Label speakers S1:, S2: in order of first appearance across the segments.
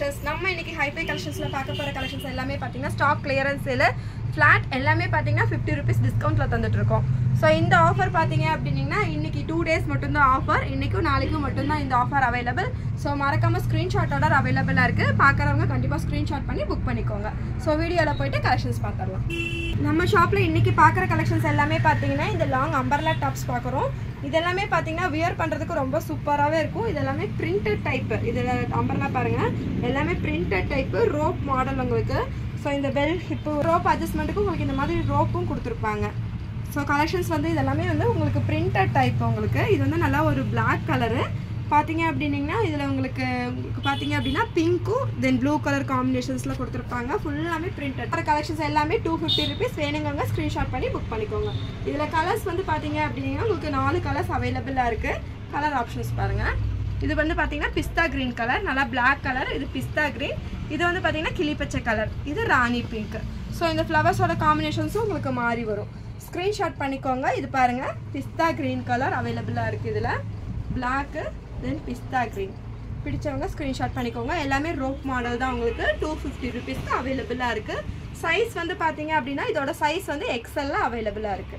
S1: sisters நம்ம இன்னைக்கு hi-fi கலெக்ஷன்ஸில் பார்க்க போகிற கலெக்ஷன்ஸ் எல்லாமே பார்த்தீங்கன்னா ஸ்டாக் கிளியரன்ஸ் சேல் ஃப்ளாட் எல்லாமே பார்த்தீங்கன்னா ஃபிஃப்டி ருபீஸ் டிஸ்கவுண்ட்டில் தந்துட்டு இருக்கோம் ஸோ இந்த ஆஃபர் பார்த்தீங்க அப்படின்னீங்கன்னா இன்னைக்கு டூ டேஸ் மட்டும்தான் ஆஃபர் இன்னைக்கும் நாளைக்கும் மட்டும்தான் இந்த ஆஃபர் அவைலபிள் ஸோ மறக்காம ஸ்க்ரீன்ஷாட் ஆர்டர் அவைலபிளாக இருக்குது பார்க்குறவங்க கண்டிப்பாக ஸ்க்ரீன்ஷாட் பண்ணி புக் பண்ணிக்கோங்க ஸோ வீடியோவில் போயிட்டு கலெக்ஷன்ஸ் பார்த்துடலாம் நம்ம ஷாப்பில் இன்னைக்கு பார்க்குற கலெக்ஷன்ஸ் எல்லாமே பார்த்தீங்கன்னா இந்த லாங் அம்பர்லா டாப்ஸ் பார்க்குறோம் இதெல்லாமே பார்த்தீங்கன்னா வியர் பண்ணுறதுக்கு ரொம்ப சூப்பராகவே இருக்கும் இது எல்லாமே பிரிண்டட் டைப்பு இதில் அம்பர்லா பாருங்கள் எல்லாமே பிரிண்டட் டைப்பு ரோப் மாடல் உங்களுக்கு ஸோ இந்த பெல் ஹிப்பு ரோப் அட்ஜஸ்ட்மெண்ட்டுக்கு உங்களுக்கு இந்த மாதிரி ரோப்பும் கொடுத்துருப்பாங்க ஸோ கலெக்ஷன்ஸ் வந்து இதெல்லாமே வந்து உங்களுக்கு பிரிண்டட் டைப் உங்களுக்கு இது வந்து நல்லா ஒரு பிளாக் கலரு பார்த்தீங்க அப்படின்னீங்கன்னா இதில் உங்களுக்கு உங்களுக்கு பார்த்தீங்க அப்படின்னா பிங்க்கும் தென் ப்ளூ கலர் காம்பினேஷன்ஸில் கொடுத்துருப்பாங்க ஃபுல்லாமே பிரிண்டட் வர கலெக்ஷன்ஸ் எல்லாமே டூ ஃபிஃப்டி ருபீஸ் வேணுங்கவங்க ஸ்க்ரீன்ஷாட் பண்ணி புக் பண்ணிக்கோங்க இதில் கலர்ஸ் வந்து பார்த்தீங்க அப்படின்னா உங்களுக்கு நாலு கலர்ஸ் அவைலபிளாக இருக்குது கலர் ஆப்ஷன்ஸ் பாருங்கள் இது வந்து பார்த்தீங்கன்னா பிஸ்தா கிரீன் கலர் நல்லா பிளாக் கலர் இது பிஸ்தா கிரீன் இது வந்து பார்த்தீங்கன்னா கிளிப்பச்சை கலர் இது ராணி பிங்க் ஸோ இந்த ஃப்ளவர்ஸோட காம்பினேஷன்ஸும் உங்களுக்கு மாறி வரும் ஸ்க்ரீன்ஷாட் பண்ணிக்கோங்க இது பாருங்கள் பிஸ்தா கிரீன் கலர் அவைலபிளாக இருக்குது இதில் பிளாக்கு தென் பிஸ்தா கிரீன் பிடிச்சவங்க ஸ்க்ரீன்ஷாட் பண்ணிக்கோங்க எல்லாமே ரோப் மாடல் தான் உங்களுக்கு டூ ஃபிஃப்டி ருபீஸ்க்கு அவைலபிளாக இருக்குது சைஸ் வந்து பார்த்தீங்க அப்படின்னா இதோட சைஸ் வந்து எக்ஸல்ல அவைலபிளாக இருக்குது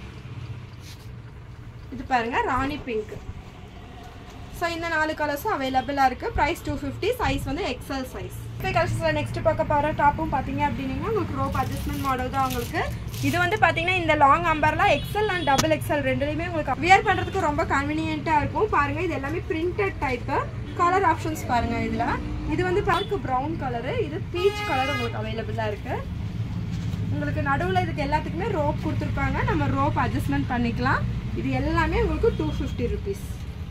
S1: இது பாருங்க ராணி பிங்க் ஸோ இந்த நாலு கலர்ஸும் அவைலபிளாக இருக்குது ப்ரைஸ் டூ ஃபிஃப்டி சைஸ் வந்து எக்ஸல் சைஸ் இப்போ கலர்ஸில் நெக்ஸ்ட் பார்க்க போகிற டாப்பும் பார்த்தீங்க அப்படின்னா உங்களுக்கு ரோப் அட்ஜஸ்ட்மெண்ட் மாடல் தான் உங்களுக்கு இது வந்து பார்த்தீங்கன்னா இந்த லாங் அம்பர்லாம் எக்ஸல் அண்ட் டபுள் எக்ஸல் ரெண்டுலையுமே உங்களுக்கு வியர் பண்ணுறதுக்கு ரொம்ப கன்வீனியண்ட்டாக இருக்கும் பாருங்கள் இது எல்லாமே பிரிண்டட் டைப்பு கலர் ஆப்ஷன்ஸ் பாருங்கள் இதில் இது வந்து பார்க்க ப்ரௌன் கலரு இது பீச் கலர் உங்களுக்கு அவைலபிளாக இருக்குது உங்களுக்கு நடுவில் இதுக்கு எல்லாத்துக்குமே ரோப் கொடுத்துருப்பாங்க நம்ம ரோப் அட்ஜஸ்ட்மெண்ட் பண்ணிக்கலாம் இது எல்லாமே உங்களுக்கு டூ ஃபிஃப்டி ருபீஸ்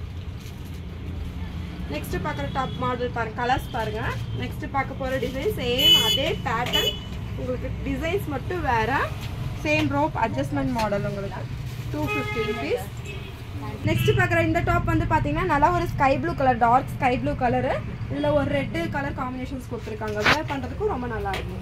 S1: நெக்ஸ்ட் பார்க்குற டாப் மாடல் பாருங்க கலர்ஸ் பாருங்க நெக்ஸ்ட் பார்க்க போகிற டிசைன் சேம் அதே பேட்டர்ன் உங்களுக்கு டிசைன்ஸ் மட்டும் வேற சேம் ரோப் அட்ஜஸ்ட்மெண்ட் மாடல் உங்களுக்கு டூ ஃபிஃப்டி ருபீஸ் நெக்ஸ்ட் பார்க்குற இந்த டாப் வந்து பார்த்தீங்கன்னா நல்லா ஒரு sky blue colour dark sky blue colour இதில் ஒரு ரெட்டு கலர் காம்பினேஷன்ஸ் கொடுத்துருக்காங்க வேர் பண்ணுறதுக்கும் ரொம்ப நல்லா இருக்கும்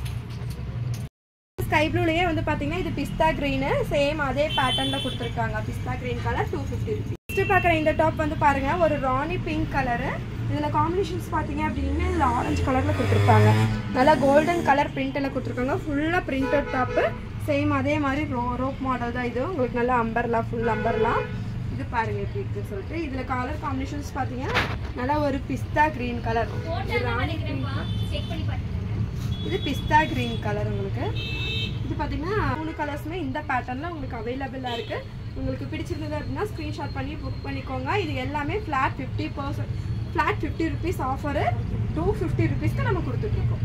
S1: ஸ்கை ப்ளூலேயே வந்து பார்த்தீங்கன்னா இது பிஸ்தா க்ரீனு சேம் அதே பேட்டர்னில் கொடுத்துருக்காங்க பிஸ்தா green colour two fifty rupees next பார்க்குற இந்த டாப் வந்து பாருங்க ஒரு ராணி பிங்க் கலரு இதில் காம்பினேஷன்ஸ் பார்த்தீங்க அப்படின்னா இதில் ஆரஞ்சு கலரில் கொடுத்துருப்பாங்க நல்லா கோல்டன் கலர் பிரிண்டில் கொடுத்துருக்காங்க ஃபுல்லாக பிரிண்டட் டாப்பு சேம் அதே மாதிரி ரோ ரோப் மாடல் தான் இது உங்களுக்கு நல்லா அம்பர்லாம் ஃபுல் அம்பர்லாம் இது பாருங்க எப்படி இருக்குன்னு சொல்லிட்டு இதில் கலர் காம்பினேஷன்ஸ் பார்த்தீங்கன்னா நல்லா ஒரு பிஸ்தா க்ரீன் கலர் இது ராணி பிங்க் இது பிஸ்தா க்ரீன் கலர் உங்களுக்கு இது பார்த்தீங்கன்னா மூணு கலர்ஸுமே இந்த பேட்டர்னில் உங்களுக்கு அவைலபிளாக இருக்குது உங்களுக்கு பிடிச்சிருந்தது அப்படின்னா ஸ்க்ரீன்ஷாட் பண்ணி புக் பண்ணிக்கோங்க இது எல்லாமே flat fifty percent flat fifty rupees offer two fifty ருபீஸ்க்கு நம்ம கொடுத்துட்ருக்கோம்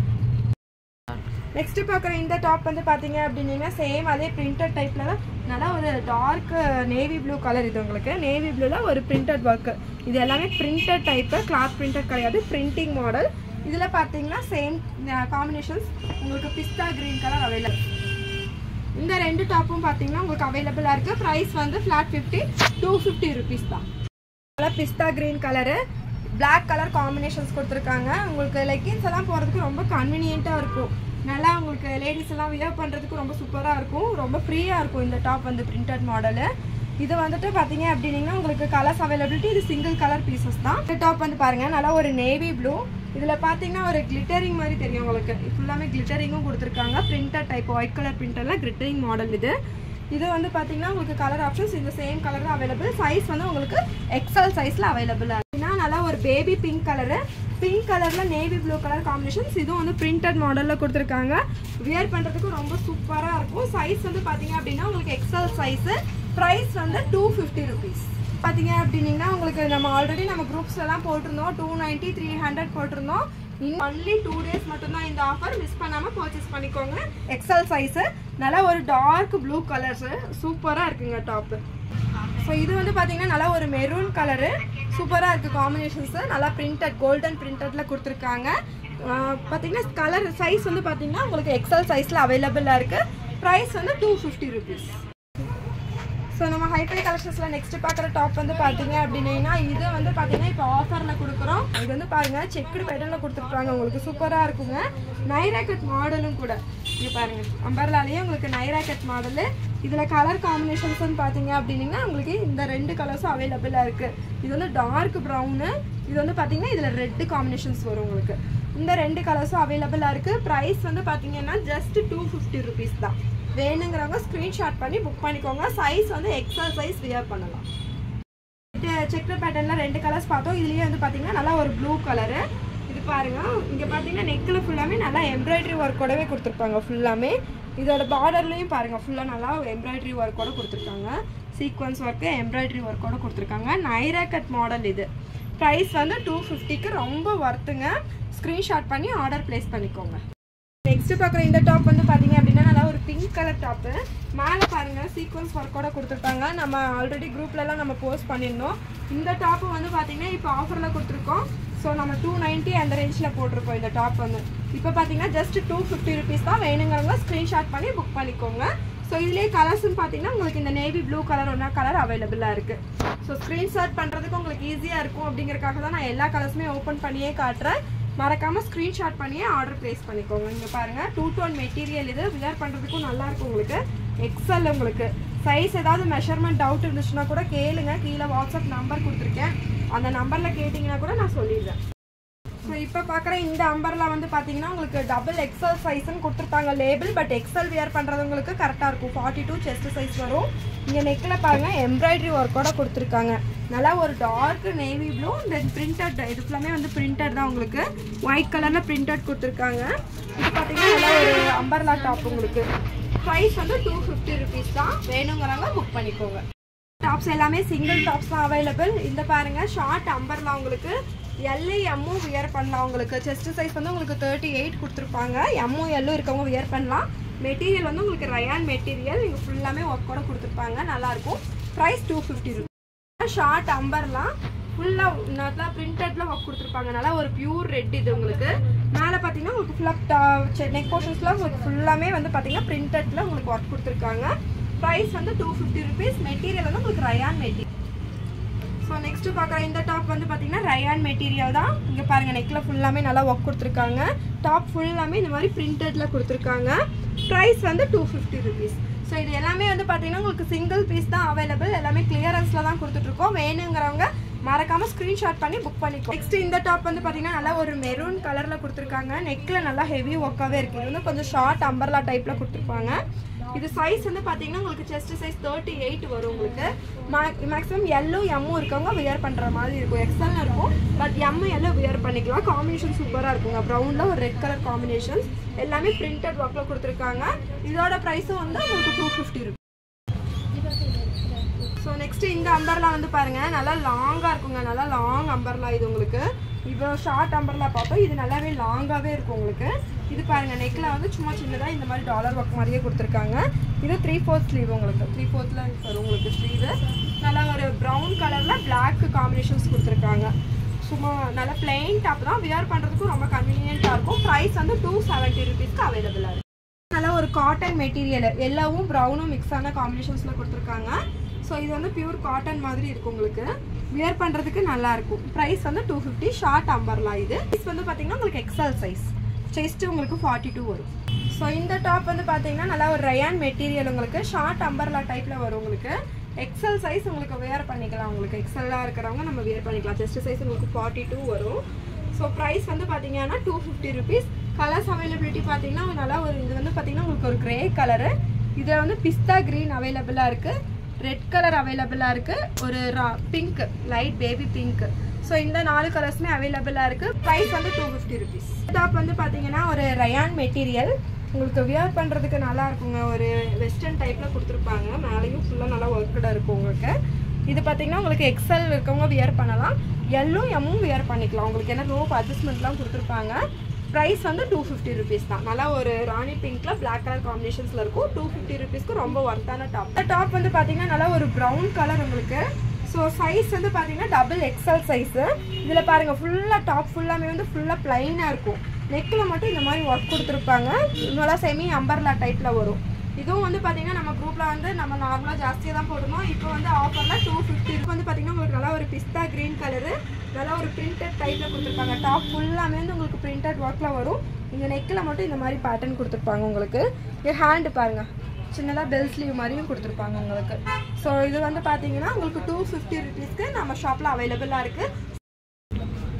S1: நெக்ஸ்ட் பார்க்குற இந்த டாப் வந்து பார்த்தீங்க அப்படின்னீங்கன்னா சேம் அதே பிரிண்டட் டைப்பில் தான் நல்லா ஒரு டார்க் நேவி ப்ளூ கலர் இது உங்களுக்கு நேவி ப்ளூவில் ஒரு பிரிண்டட் ஒர்க்கு இது எல்லாமே பிரிண்டட் டைப்பு கிளாத் பிரிண்டட் கிடையாது பிரிண்டிங் மாடல் இதில் பார்த்தீங்கன்னா சேம் காம்பினேஷன்ஸ் உங்களுக்கு பிஸ்தா க்ரீன் கலர் அவைலபிள் இந்த ரெண்டு டாப்பும் பார்த்தீங்கன்னா உங்களுக்கு அவைலபிளாக இருக்குது ப்ரைஸ் வந்து flat fifty two fifty rupees தான் கலர் பிஸ்தா green colour black colour combinations கொடுத்துருக்காங்க உங்களுக்கு லெக்கின்ஸ் எல்லாம் போகிறதுக்கு ரொம்ப கன்வீனியண்ட்டாக இருக்கும் நல்லா உங்களுக்கு லேடிஸ் எல்லாம் வியர் பண்ணுறதுக்கு ரொம்ப சூப்பராக இருக்கும் ரொம்ப ஃப்ரீயாக இருக்கும் இந்த டாப் வந்து பிரிண்டட் மாடலு இது வந்துட்டு பார்த்தீங்க அப்படின்னீங்கன்னா உங்களுக்கு கலர்ஸ் அவைலபிலிட்டி இது சிங்கிள் கலர் பீசஸ் தான் இந்த டாப் வந்து பாருங்கள் நல்லா ஒரு நேவி ப்ளூ இதில் பார்த்தீங்கன்னா ஒரு கிளிட்டரிங் மாதிரி தெரியும் உங்களுக்கு ஃபுல்லாமே கிளிட்டரிங்கும் கொடுத்துருக்காங்க பிரிண்டட் டைப் ஒயிட் கலர் பிரிண்டரில் கிளிட்டரிங் மாடல் இது இது வந்து பார்த்தீங்கன்னா உங்களுக்கு கலர் ஆப்ஷன்ஸ் இந்த சேம் கலர் தான் அவைலபிள் சைஸ் வந்து உங்களுக்கு எக்ஸல் சைஸில் அவைலபிளாக இருக்குன்னா நல்லா ஒரு பேபி பிங்க் கலரு பிங்க் கலரில் நேவி ப்ளூ கலர் காம்பினேஷன்ஸ் இதுவும் வந்து பிரிண்டட் மாடலில் கொடுத்துருக்காங்க வியர் பண்ணுறதுக்கு ரொம்ப சூப்பராக இருக்கும் சைஸ் வந்து பார்த்தீங்க அப்படின்னா உங்களுக்கு எக்ஸல் சைஸு ப்ரைஸ் வந்து டூ ஃபிஃப்டி ருபீஸ் பார்த்தீங்க அப்படின்னீங்கன்னா உங்களுக்கு நம்ம ஆல்ரெடி நம்ம குரூப்ஸ்லாம் போட்டிருந்தோம் டூ நைன்ட்டி த்ரீ ஹண்ட்ரட் போட்டிருந்தோம் இன்னும் ஒன்லி டூ டேஸ் மட்டும்தான் இந்த ஆஃபர் மிஸ் பண்ணாமல் பர்ச்சேஸ் பண்ணிக்கோங்க எக்ஸல் சைஸு நல்லா ஒரு டார்க் ப்ளூ கலர்ஸு சூப்பராக இருக்குங்க டாப்பு ஸோ இது வந்து பார்த்தீங்கன்னா நல்லா ஒரு மெரூன் கலரு சூப்பராக இருக்குது காம்பினேஷன்ஸு நல்லா பிரிண்டட் கோல்டன் பிரிண்டடில் கொடுத்துருக்காங்க பார்த்தீங்கன்னா கலர் சைஸ் வந்து பார்த்தீங்கன்னா உங்களுக்கு எக்ஸல் சைஸில் அவைலபிளாக இருக்குது ப்ரைஸ் வந்து டூ ஃபிஃப்டி ருபீஸ் ஸோ நம்ம ஹைஃபை கலெக்ஷன்ஸில் நெக்ஸ்ட் பார்க்குற டாப் வந்து பார்த்தீங்க அப்படின்னா இது வந்து பார்த்தீங்கன்னா இப்போ ஆஃபரில் கொடுக்குறோம் இது வந்து பாருங்கள் செக்குடு பேட்டர்னில் கொடுத்துருக்காங்க உங்களுக்கு சூப்பராக இருக்குங்க நைராக்கெட் மாடலும் கூட இது பாருங்கள் அம்பர்லாலேயே உங்களுக்கு நைராக்கெட் மாடலு இதில் கலர் காம்பினேஷன்ஸ்னு பார்த்தீங்க அப்படின்னா உங்களுக்கு இந்த ரெண்டு கலர்ஸும் அவைலபிளாக இருக்குது இது வந்து டார்க் ப்ரௌனு இது வந்து பார்த்தீங்கன்னா இதில் ரெட்டு காம்பினேஷன்ஸ் வரும் உங்களுக்கு இந்த ரெண்டு கலர்ஸும் அவைலபிளாக இருக்குது ப்ரைஸ் வந்து பார்த்தீங்கன்னா ஜஸ்ட் டூ ஃபிஃப்டி ருபீஸ் தான் வேணுங்கிறவங்க ஸ்க்ரீன்ஷாட் பண்ணி புக் பண்ணிக்கோங்க சைஸ் வந்து எக்ஸல் சைஸ் வியர் பண்ணலாம் செக்டர் பேட்டர்னில் ரெண்டு கலர்ஸ் பார்த்தோம் இதுலேயே வந்து பார்த்தீங்கன்னா நல்லா ஒரு ப்ளூ கலரு இது பாருங்க இங்கே பார்த்தீங்கன்னா நெக்கில் ஃபுல்லாமே நல்லா எம்ப்ராய்டரி ஒர்க்கோடவே கொடுத்துருப்பாங்க ஃபுல்லாமே இதோட பார்டர்லையும் பாருங்கள் ஃபுல்லாக நல்லா எம்ப்ராய்டரி ஒர்க்கோட கொடுத்துருக்காங்க சீக்வன்ஸ் ஒர்க்கு எம்ப்ராய்டரி ஒர்க்கோட கொடுத்துருக்காங்க நைரா கட் மாடல் இது ப்ரைஸ் வந்து டூ ஃபிஃப்டிக்கு ரொம்ப ஒர்த்துங்க ஸ்க்ரீன்ஷாட் பண்ணி ஆர்டர் ப்ளேஸ் பண்ணிக்கோங்க நெக்ஸ்ட் பார்க்குற இந்த டாப் வந்து பார்த்தீங்க அப்படின்னா நல்லா ஒரு பிங்க் கலர் டாப்பு மேலே பாருங்கள் சீக்வன்ஸ் ஒர்க்கோட கொடுத்துருக்காங்க நம்ம ஆல்ரெடி குரூப்லலாம் நம்ம போஸ்ட் பண்ணியிருந்தோம் இந்த டாப்பு வந்து பார்த்தீங்கன்னா இப்போ ஆஃபரில் கொடுத்துருக்கோம் ஸோ நம்ம டூ நைன்ட்டி அந்த ரேஞ்சில் போட்டிருக்கோம் இந்த டாப் வந்து இப்போ பார்த்தீங்கன்னா ஜஸ்ட் டூ ஃபிஃப்டி ருபீஸ் தான் வேணுங்கிறவங்க ஸ்க்ரீன்ஷாட் பண்ணி புக் பண்ணிக்கோங்க ஸோ இதுலேயே கலர்ஸ்னு பார்த்தீங்கன்னா உங்களுக்கு இந்த நேவி ப்ளூ கலர் ஒன்றா கலர் அவைலபிளாக இருக்குது ஸோ ஸ்க்ரீன்ஷாட் பண்ணுறதுக்கு உங்களுக்கு ஈஸியாக இருக்கும் அப்படிங்கறக்காக தான் நான் எல்லா கலர்ஸுமே ஓப்பன் பண்ணியே காட்டுறேன் மறக்காமல் ஸ்க்ரீன்ஷாட் பண்ணியே ஆர்டர் ப்ளேஸ் பண்ணிக்கோங்க இங்கே பாருங்கள் டூ டோன் மெட்டீரியல் இது வியர் பண்ணுறதுக்கும் நல்லா இருக்கும் உங்களுக்கு எக்ஸல் உங்களுக்கு சைஸ் ஏதாவது மெஷர்மெண்ட் டவுட் இருந்துச்சுன்னா கூட கேளுங்க கீழே வாட்ஸ்அப் நம்பர் கொடுத்துருக்கேன் அந்த நம்பரில் கேட்டிங்கன்னா கூட நான் சொல்லிடுறேன் ஸோ இப்போ பார்க்குற இந்த அம்பர்லாம் வந்து பார்த்தீங்கன்னா உங்களுக்கு டபுள் எக்ஸல் சைஸ்னு கொடுத்துருப்பாங்க லேபிள் பட் எக்ஸல் வியர் பண்ணுறவங்களுக்கு கரெக்டாக இருக்கும் ஃபார்ட்டி டூ செஸ்ட் சைஸ் வரும் இங்கே நெக்கில் பாருங்கள் எம்ப்ராய்டரி ஒர்க்கோட கொடுத்துருக்காங்க நல்லா ஒரு dark navy blue then printed இது ஃபுல்லாமே வந்து பிரிண்டட் தான் உங்களுக்கு ஒயிட் கலரில் பிரிண்டட் கொடுத்துருக்காங்க இது பார்த்தீங்கன்னா நல்லா ஒரு அம்பர்லா டாப் உங்களுக்கு ப்ரைஸ் வந்து டூ ஃபிஃப்டி ருபீஸ் தான் வேணுங்கிறவங்க புக் பண்ணிக்கோங்க டாப்ஸ் எல்லாமே சிங்கிள் டாப்ஸ் தான் அவைலபிள் இந்த பாருங்க ஷார்ட் அம்பர்லாம் உங்களுக்கு எல்ஐ எம்மும் வியர் பண்ணலாம் உங்களுக்கு செஸ்ட் சைஸ் வந்து உங்களுக்கு தேர்ட்டி எயிட் கொடுத்துருப்பாங்க எம்மும் எல்லும் இருக்கவங்க வியர் பண்ணலாம் மெட்டீரியல் வந்து உங்களுக்கு ரயான் மெட்டீரியல் இங்கே ஃபுல்லாமே ஒர்க்கோட கொடுத்துருப்பாங்க நல்லாயிருக்கும் price two fifty rupees short அம்பர்லாம் ஃபுல்லாக நல்லா பிரிண்டட்ல ஒர்க் கொடுத்துருப்பாங்க நல்லா ஒரு பியூர் ரெட் இது உங்களுக்கு மேலே பார்த்தீங்கன்னா உங்களுக்கு ஃபுல்லாக நெக் போர்ஷன்ஸ்லாம் உங்களுக்கு ஃபுல்லாமே வந்து பார்த்தீங்கன்னா பிரிண்டட்ல உங்களுக்கு ஒர்க் கொடுத்துருக்காங்க ப்ரைஸ் வந்து டூ ஃபிஃப்டி ருபீஸ் மெட்டீரியல் வந்து உங்களுக்கு ரயான் மெட்டீரியல் ஸோ நெக்ஸ்ட் பார்க்குற இந்த டாப் வந்து பார்த்தீங்கன்னா ரயான் மெட்டீரியல் தான் இங்கே பாருங்கள் நெக்கில் ஃபுல்லாமே நல்லா ஒர்க் கொடுத்துருக்காங்க டாப் ஃபுல்லாமே இந்த மாதிரி பிரிண்டட்ல கொடுத்துருக்காங்க ப்ரைஸ் வந்து டூ ஃபிஃப்டி ருபீஸ் ஸோ இது எல்லாமே வந்து பார்த்தீங்கன்னா உங்களுக்கு சிங்கிள் பீஸ் தான் அவைலபிள் எல்லாமே கிளியரன்ஸில் தான் கொடுத்துட்ருக்கோம் வேணுங்கிறவங்க மறக்காம ஸ்க்ரீன்ஷாட் பண்ணி புக் பண்ணிக்கோ நெக்ஸ்ட் இந்த டாப் வந்து பார்த்தீங்கன்னா நல்லா ஒரு மெரூன் கலரில் கொடுத்துருக்காங்க நெக்கில் நல்லா ஹெவி ஒர்க்காகவே இருக்குது இது வந்து கொஞ்சம் ஷார்ட் அம்பர்லா டைப்பில் கொடுத்துருப்பாங்க இது சைஸ் வந்து பார்த்தீங்கன்னா உங்களுக்கு செஸ்ட் சைஸ் தேர்ட்டி எயிட் வரும் உங்களுக்கு மேக்ஸிமம் எல்லோ எம்மும் இருக்கவங்க வியர் பண்ணுற மாதிரி இருக்கும் எக்ஸல்னு இருக்கும் பட் எம்மு எல்லோ வியர் பண்ணிக்கலாம் காம்பினேஷன் சூப்பராக இருக்குங்க ப்ரௌனில் ஒரு ரெட் கலர் காம்பினேஷன்ஸ் எல்லாமே பிரிண்டட் ஒர்க்கில் கொடுத்துருக்காங்க இதோட ப்ரைஸும் வந்து உங்களுக்கு two fifty rupees so next இந்த அம்பர்லா வந்து பாருங்க நல்லா லாங்காக இருக்குங்க நல்லா லாங் அம்பர்லா இது உங்களுக்கு இப்போ ஷார்ட் அம்பர்லா பார்த்தோம் இது நல்லாவே லாங்காகவே இருக்கும் உங்களுக்கு இது பாருங்க நெக்கில் வந்து சும்மா சின்னதாக இந்த மாதிரி டாலர் ஒர்க் மாதிரியே கொடுத்துருக்காங்க இது த்ரீ ஃபோர்த் ஸ்லீவ் உங்களுக்கு த்ரீ ஃபோர்த்தில் வரும் உங்களுக்கு ஸ்லீவு நல்லா ஒரு ப்ரௌன் கலரில் பிளாக் காம்பினேஷன்ஸ் கொடுத்துருக்காங்க சும்மா நல்லா பிளெயின் டாப் தான் வியர் பண்ணுறதுக்கும் ரொம்ப கன்வீனியண்ட்டாக இருக்கும் ப்ரைஸ் வந்து டூ செவன்ட்டி ருபீஸ்க்கு அவைலபிளாக இருக்குது நல்லா ஒரு காட்டன் மெட்டீரியல் எல்லாவும் ப்ரௌனும் மிக்ஸ் ஆன காம்பினேஷன்ஸில் கொடுத்துருக்காங்க ஸோ இது வந்து பியூர் காட்டன் மாதிரி இருக்கும் உங்களுக்கு வியர் பண்ணுறதுக்கு நல்லா இருக்கும் ப்ரைஸ் வந்து டூ ஃபிஃப்டி ஷார்ட் அம்பர்லாம் இது சைஸ் வந்து பார்த்தீங்கன்னா உங்களுக்கு எக்ஸல் சைஸ் செஸ்ட்டு உங்களுக்கு ஃபார்ட்டி டூ வரும் ஸோ இந்த டாப் வந்து பார்த்தீங்கன்னா நல்லா ஒரு ரயான் மெட்டீரியல் உங்களுக்கு ஷார்ட் அம்பர்லா டைப்பில் வரும் உங்களுக்கு எக்ஸல் சைஸ் உங்களுக்கு வியர் பண்ணிக்கலாம் உங்களுக்கு எக்ஸல்லாக இருக்கிறவங்க நம்ம வியர் பண்ணிக்கலாம் செஸ்ட் சைஸ் உங்களுக்கு ஃபார்ட்டி டூ வரும் ஸோ ப்ரைஸ் வந்து பார்த்தீங்கன்னா two fifty rupees colours availability பார்த்தீங்கன்னா நல்லா ஒரு இது வந்து பார்த்தீங்கன்னா உங்களுக்கு ஒரு கிரே கலரு இதில் வந்து பிஸ்தா க்ரீன் அவைலபிளாக இருக்குது ரெட் கலர் அவைலபிளாக இருக்குது ஒரு pink light baby pink so இந்த நாலு கலர்ஸுமே அவைலபிளாக இருக்குது ப்ரைஸ் வந்து டூ ஃபிஃப்டி ருபீஸ் டாப் வந்து பார்த்தீங்கன்னா ஒரு ரயான் மெட்டீரியல் உங்களுக்கு வியர் பண்ணுறதுக்கு நல்லா இருக்குங்க ஒரு வெஸ்டர்ன் டைப்பில் கொடுத்துருப்பாங்க மேலேயும் ஃபுல்லாக நல்லா ஒர்க்கடாக இருக்கும் உங்களுக்கு இது பார்த்தீங்கன்னா உங்களுக்கு எக்ஸல் இருக்கவங்க வியர் பண்ணலாம் எல்லும் எம்மும் வியர் பண்ணிக்கலாம் உங்களுக்கு என்ன ரோப் அட்ஜஸ்ட்மெண்ட்லாம் கொடுத்துருப்பாங்க ப்ரைஸ் வந்து டூ ஃபிஃப்டி ருபீஸ் தான் நல்லா ஒரு ராணி பிங்க்ல பிளாக் கலர் காம்பினேஷன்ஸில் இருக்கும் டூ ஃபிஃப்டி ருபீஸ்க்கு ரொம்ப ஒர்த்தான டாப் இந்த டாப் வந்து பார்த்தீங்கன்னா நல்லா ஒரு ப்ரௌன் கலர் உங்களுக்கு ஸோ சைஸ் வந்து பார்த்தீங்கன்னா டபுள் எக்ஸல் சைஸு இதில் பாருங்கள் ஃபுல்லாக டாப் ஃபுல்லாமே வந்து ஃபுல்லாக ப்ளைனாக இருக்கும் நெக்கில் மட்டும் இந்த மாதிரி ஒர்க் கொடுத்துருப்பாங்க நல்லா செமி அம்பர்லா டைப்பில் வரும் இதுவும் வந்து பார்த்தீங்கன்னா நம்ம குரூப்பில் வந்து நம்ம நார்மலாக ஜாஸ்தியாக தான் போடணும் இப்போ வந்து ஆஃபரில் டூ ஃபிஃப்டி இருக்கு வந்து பார்த்தீங்கன்னா உங்களுக்கு நல்லா ஒரு பிஸ்தா க்ரீன் கலரு நல்லா ஒரு பிரிண்டட் டைப்பில் கொடுத்துருப்பாங்க டாப் ஃபுல்லாமே வந்து உங்களுக்கு பிரிண்டட் ஒர்க்கில் வரும் இந்த நெக்கில் மட்டும் இந்த மாதிரி பேட்டர்ன் கொடுத்துருப்பாங்க உங்களுக்கு இது ஹேண்டு பாருங்கள் சின்னதாக பெல் ஸ்லீவ் மாதிரியும் கொடுத்துருப்பாங்க உங்களுக்கு ஸோ இது வந்து பார்த்தீங்கன்னா உங்களுக்கு டூ ஃபிஃப்டி ருபீஸ்க்கு நம்ம ஷாப்பில் அவைலபிளாக இருக்குது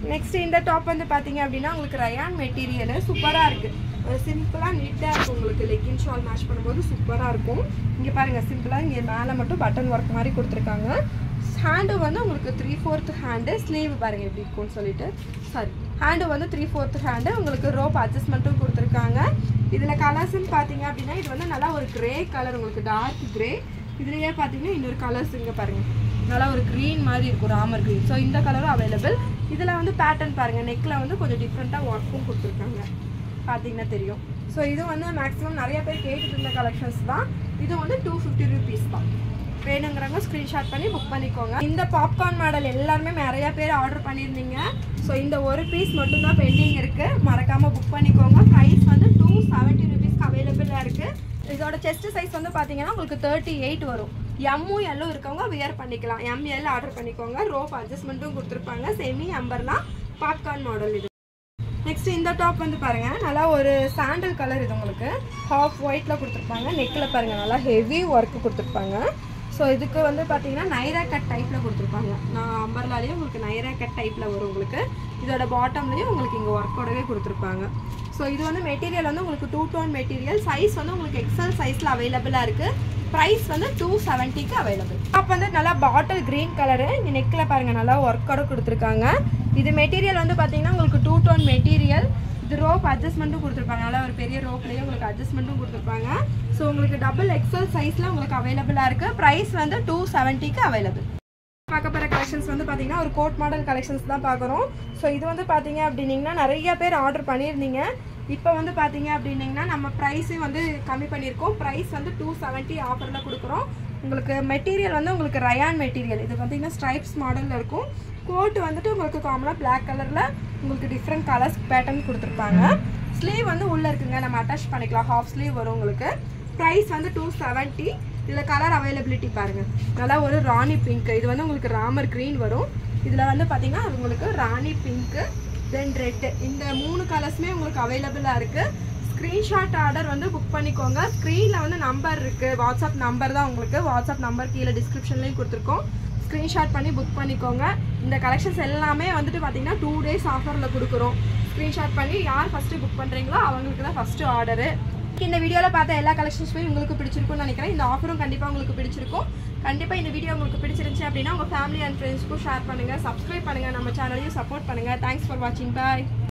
S1: நெக்ஸ்ட் இந்த டாப் வந்து பார்த்தீங்க அப்படின்னா உங்களுக்கு ரயான் மெட்டீரியல் சூப்பராக இருக்குது ஒரு சிம்பிளாக நீட்டாக இருக்கும் உங்களுக்கு லெக்கின் ஷால் மேட்ச் பண்ணும்போது சூப்பராக இருக்கும் இங்கே பாருங்கள் சிம்பிளாக இங்கே மேலே மட்டும் பட்டன் ஒர்க் மாதிரி கொடுத்துருக்காங்க ஹேண்டு வந்து உங்களுக்கு த்ரீ ஃபோர்த் ஹேண்டு ஸ்லீவ் பாருங்கள் எப்படி இருக்கும்னு சொல்லிட்டு சாரி ஹேண்டு வந்து த்ரீ ஃபோர்த் ஹேண்டு உங்களுக்கு ரோப் அட்ஜஸ்ட்மெண்ட்டும் கொடுத்துருக்காங்க இதில் கலர்ஸ்ன்னு பார்த்தீங்க அப்படின்னா இது வந்து நல்லா ஒரு கிரே கலர் உங்களுக்கு டார்க் கிரே இதுலேயே பார்த்தீங்கன்னா இன்னொரு கலர்ஸ் இங்கே பாருங்கள் நல்லா ஒரு க்ரீன் மாதிரி இருக்கும் ராமர் க்ரீன் ஸோ இந்த கலரும் அவைலபிள் இதில் வந்து பேட்டர்ன் பாருங்கள் நெக்கில் வந்து கொஞ்சம் டிஃப்ரெண்ட்டாக ஒர்க்கும் கொடுத்துருக்காங்க பார்த்தீங்கன்னா தெரியும் ஸோ இது வந்து மேக்ஸிமம் நிறைய பேர் கேட்டுட்டு இருந்த கலெக்ஷன்ஸ் தான் இது வந்து டூ ஃபிஃப்டி ருபீஸ் தான் வேணுங்கிறவங்க ஸ்க்ரீன்ஷாட் பண்ணி புக் பண்ணிக்கோங்க இந்த பாப்கார்ன் மாடல் எல்லாருமே நிறைய பேர் ஆர்டர் பண்ணியிருந்தீங்க ஸோ இந்த ஒரு பீஸ் மட்டும்தான் பெண்டிங் இருக்குது மறக்காமல் புக் பண்ணிக்கோங்க ப்ரைஸ் வந்து டூ செவன்ட்டி ருபீஸ்க்கு அவைலபிளாக இருக்குது இதோட செஸ்ட் சைஸ் வந்து பார்த்தீங்கன்னா உங்களுக்கு தேர்ட்டி எயிட் வரும் எம்மும் எல்லும் இருக்கவங்க வியர் பண்ணிக்கலாம் எம் எல் ஆர்டர் பண்ணிக்கோங்க ரோப் அட்ஜஸ்ட்மெண்ட்டும் கொடுத்துருப்பாங்க செமி அம்பர்லாம் பாப்கார்ன் மாடல் இது நெக்ஸ்ட் இந்த டாப் வந்து பாருங்க நல்லா ஒரு சாண்டல் கலர் இது உங்களுக்கு ஹாஃப் ஒயிட்ல கொடுத்துருப்பாங்க நெக்கில் பாருங்க நல்லா ஹெவி ஒர்க் கொடுத்துருப்பாங்க ஸோ இதுக்கு வந்து பார்த்தீங்கன்னா நைரா கட் டைப்பில் கொடுத்துருப்பாங்க நான் அம்பர்லாலேயே உங்களுக்கு நைரா கட் டைப்பில் வரும் உங்களுக்கு இதோட பாட்டம்லேயும் உங்களுக்கு இங்கே ஒர்க்கோடவே கொடுத்துருப்பாங்க ஸோ இது வந்து மெட்டீரியல் வந்து உங்களுக்கு டூ டோன் மெட்டீரியல் சைஸ் வந்து உங்களுக்கு எக்ஸல் சைஸில் அவைலபிளாக இருக்குது ப்ரைஸ் வந்து டூ செவன்ட்டிக்கு அவைலபிள் டாப் வந்து நல்லா பாட்டில் க்ரீன் கலரு இங்கே நெக்கில் பாருங்கள் நல்லா ஒர்க்கோட கொடுத்துருக்காங்க இது மெட்டீரியல் வந்து பார்த்தீங்கன்னா உங்களுக்கு டூ டோன் மெட்டீரியல் இது ரோப் அட்ஜஸ்ட்மெண்ட்டும் கொடுத்துருப்பாங்க நல்லா ஒரு பெரிய ரோப்லேயே உங்களுக்கு அட்ஜஸ்ட்மெண்ட்டும் கொடுத்துருப்பாங்க ஸோ உங்களுக்கு டபுள் எக்ஸல் சைஸில் உங்களுக்கு அவைலபிளாக இருக்குது ப்ரைஸ் வந்து டூ செவன்ட்டிக்கு அவைலபிள் பார்க்க போகிற கலெக்ஷன்ஸ் வந்து பார்த்தீங்கன்னா ஒரு கோட் மாடல் கலெக்ஷன்ஸ் தான் பார்க்குறோம் ஸோ இது வந்து பார்த்தீங்க அப்படின்னீங்கன்னா நிறைய பேர் ஆர்டர் பண்ணியிருந்தீங்க இப்போ வந்து பார்த்தீங்க அப்படின்னீங்கன்னா நம்ம ப்ரைஸையும் வந்து கம்மி பண்ணியிருக்கோம் ப்ரைஸ் வந்து டூ செவன்ட்டி ஆஃபரில் கொடுக்குறோம் உங்களுக்கு மெட்டீரியல் வந்து உங்களுக்கு ரயான் மெட்டீரியல் இது பார்த்தீங்கன்னா ஸ்ட்ரைப்ஸ் மாடலில் இருக்கும் கோட் வந்துட்டு உங்களுக்கு காமனாக பிளாக் கலரில் உங்களுக்கு டிஃப்ரெண்ட் கலர்ஸ் பேட்டர்ன் கொடுத்துருப்பாங்க ஸ்லீவ் வந்து உள்ளே இருக்குங்க நம்ம அட்டாச் பண்ணிக்கலாம் ஹாஃப் ஸ்லீவ் வரும் உங்களுக்கு ப்ரைஸ் வந்து டூ செவன்ட்டி இதில் கலர் அவைலபிலிட்டி பாருங்கள் நல்லா ஒரு ராணி பிங்க் இது வந்து உங்களுக்கு ராமர் க்ரீன் வரும் இதில் வந்து பார்த்தீங்கன்னா உங்களுக்கு ராணி பிங்க்கு தென் ரெட்டு இந்த மூணு கலர்ஸுமே உங்களுக்கு அவைலபிளாக இருக்குது ஸ்க்ரீன்ஷாட் ஆர்டர் வந்து புக் பண்ணிக்கோங்க ஸ்க்ரீனில் வந்து நம்பர் இருக்குது வாட்ஸ்அப் நம்பர் தான் உங்களுக்கு வாட்ஸ்அப் நம்பர் கீழே டிஸ்கிரிப்ஷன்லேயும் கொடுத்துருக்கோம் ஸ்க்ரீன்ஷாட் பண்ணி புக் பண்ணிக்கோங்க இந்த கலெக்ஷன்ஸ் எல்லாமே வந்துட்டு பார்த்தீங்கன்னா டூ டேஸ் ஆஃபரில் கொடுக்குறோம் ஸ்க்ரீன்ஷாட் பண்ணி யார் ஃபஸ்ட்டு புக் பண்ணுறீங்களோ அவங்களுக்கு தான் ஃபஸ்ட்டு ஆர்டரு இந்த வீடியோவில் பார்த்த எல்லா கலெக்ஷன்ஸுமே உங்களுக்கு பிடிச்சிருக்கும்னு நினைக்கிறேன் இந்த ஆஃபரும் கண்டிப்பாக உங்களுக்கு பிடிச்சிருக்கும் கண்டிப்பாக இந்த வீடியோ உங்களுக்கு பிடிச்சிருந்துச்சு அப்படின்னா உங்கள் ஃபேமிலி அண்ட் ஃப்ரெண்ட்ஸ்க்கும் ஷேர் பண்ணுங்கள் சப்ஸ்கிரைப் பண்ணுங்கள் நம்ம சேனலையும் சப்போர்ட் பண்ணுங்கள் தேங்க்ஸ் ஃபார் வாட்சிங் பாய்